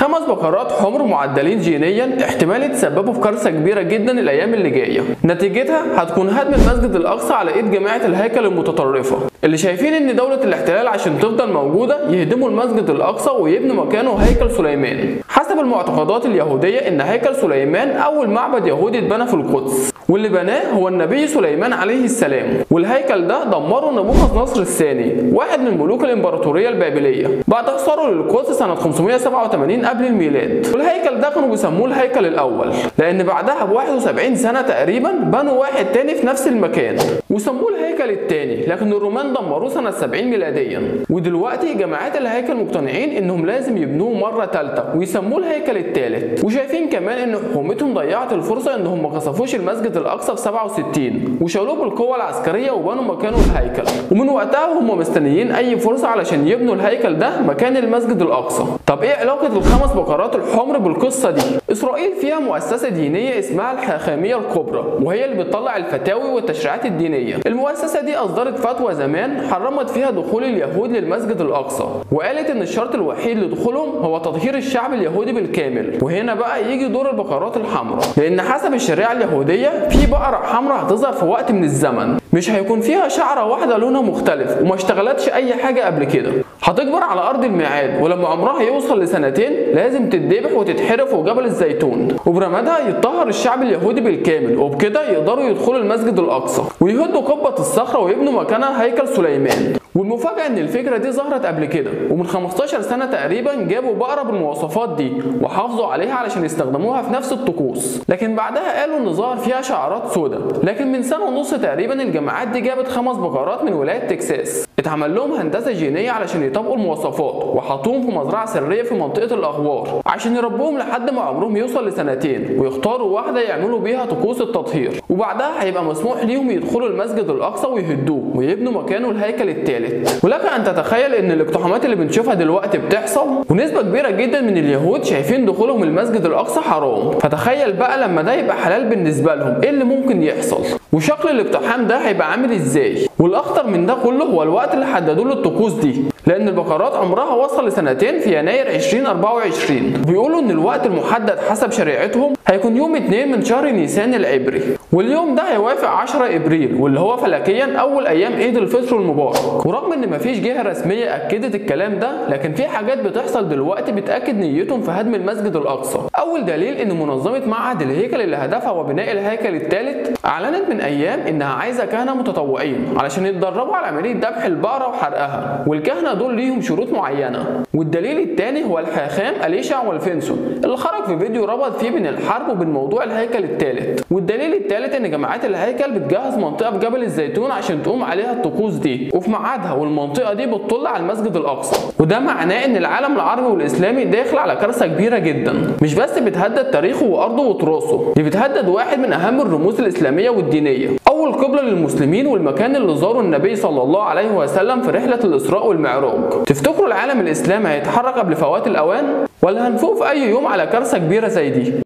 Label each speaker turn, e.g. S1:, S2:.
S1: خمس بقرات حمر معدلين جينيا احتمال يتسببوا في كارثه كبيره جدا الايام اللي جايه نتيجتها هتكون هدم المسجد الاقصى على ايد جماعه الهيكل المتطرفه اللي شايفين ان دوله الاحتلال عشان تفضل موجوده يهدموا المسجد الاقصى ويبنوا مكانه هيكل سليمان حسب المعتقدات اليهوديه ان هيكل سليمان اول معبد يهودي اتبنى في القدس واللي بناه هو النبي سليمان عليه السلام والهيكل ده دمره نبوخذ نصر الثاني واحد من ملوك الامبراطوريه البابليه بعد حصاره للقدس سنه 587 قبل الميلاد والهيكل ده كانوا بيسموه الهيكل الاول لان بعدها ب 71 سنه تقريبا بنوا واحد تاني في نفس المكان وسموه الهيكل التاني لكن الرومان دمروه سنه 70 ميلاديا ودلوقتي جماعات الهيكل مقتنعين انهم لازم يبنوه مره ثالثه ويسموه الهيكل الثالث وشايفين كمان ان حكومتهم ضيعت الفرصه انهم ما قصفوش المسجد الاقصى في 67 وشالوه بالقوه العسكريه وبنوا مكانه الهيكل ومن وقتها هم مستنيين اي فرصه علشان يبنوا الهيكل ده مكان المسجد الاقصى طب ايه علاقه الخمس بقرات الحمر بالقصه دي اسرائيل فيها مؤسسه دينيه اسمها الحاخاميه الكبرى وهي اللي بتطلع الفتاوي والتشريعات الدينيه المؤسسه دي اصدرت فتوى زمان حرمت فيها دخول اليهود للمسجد الاقصى وقالت ان الشرط الوحيد لدخولهم هو تطهير الشعب اليهودي بالكامل وهنا بقى يجي دور البقرات الحمراء لان حسب الشريعه اليهوديه في بقره حمراء هتظهر في وقت من الزمن مش هيكون فيها شعره واحده لونها مختلف وما اشتغلتش اي حاجه قبل كده هتكبر على ارض الميعاد ولما عمرها يوصل لسنتين لازم تتذبح وتتحرق فوق جبل الزيتون وبرمادها يتطهر الشعب اليهودي بالكامل وبكده يقدروا يدخلوا المسجد الاقصى ويهدوا قبه الصخره ويبنوا مكانها هيكل سليمان والمفاجأة إن الفكرة دي ظهرت قبل كده ومن 15 سنة تقريبا جابوا بقرة بالمواصفات دي وحافظوا عليها علشان يستخدموها في نفس الطقوس لكن بعدها قالوا إن ظهر فيها شعارات سوداء لكن من سنة ونص تقريبا الجماعات دي جابت خمس بقرات من ولاية تكساس اتعمل لهم هندسة جينية علشان يطبقوا المواصفات وحطوهم في مزرعة سرية في منطقة الأغوار عشان يربوهم لحد ما عمرهم يوصل لسنتين ويختاروا واحدة يعملوا بيها طقوس التطهير وبعدها هيبقى مسموح ليهم يدخلوا المسجد الأقصى ويهدوه ويبنوا مكانه الهيكل الثالث ولك ان تتخيل ان الاقتحامات اللي بنشوفها دلوقتي بتحصل ونسبه كبيره جدا من اليهود شايفين دخولهم المسجد الاقصى حرام فتخيل بقى لما ده يبقى حلال بالنسبه لهم ايه اللي ممكن يحصل وشكل الاقتحام ده هيبقى عامل ازاي والاخطر من ده كله هو الوقت اللي حددوا له الطقوس دي لان البقرات عمرها وصل لسنتين في يناير 2024 بيقولوا ان الوقت المحدد حسب شريعتهم هيكون يوم 2 من شهر نيسان العبري واليوم ده هيوافق 10 ابريل واللي هو فلكيا اول ايام عيد الفطر المبارك ورغم ان مفيش جهه رسميه اكدت الكلام ده لكن في حاجات بتحصل دلوقتي بتاكد نيتهم في هدم المسجد الاقصى اول دليل ان منظمه معهد الهيكل اللي هدفها هو بناء الهيكل الثالث اعلنت من ايام انها عايزه كهنه متطوعين علشان يتدربوا على عمليه ذبح البقره وحرقها والكهنه دول ليهم شروط معينه والدليل الثاني هو الحاخام اليشع والفنسون اللي خرج في فيديو ربط فيه بين الحرب وبين موضوع الهيكل الثالث والدليل الثالث ان جماعات الهيكل بتجهز منطقه في جبل الزيتون عشان تقوم عليها الطقوس دي وفي ميعادها والمنطقه دي بتطل على المسجد الاقصى وده معناه ان العالم العربي والاسلامي داخل على كارثه كبيره جدا مش بس بتهدد تاريخه وارضه وتراثه دي بتهدد واحد من اهم الرموز الاسلاميه والدينيه اول قبله للمسلمين والمكان اللي زاره النبي صلى الله عليه وسلم في رحله الاسراء والمعراج تفتكروا العالم الاسلامي هيتحرك قبل فوات الاوان ولا هنفوق في اي يوم على كارثه كبيره زي دي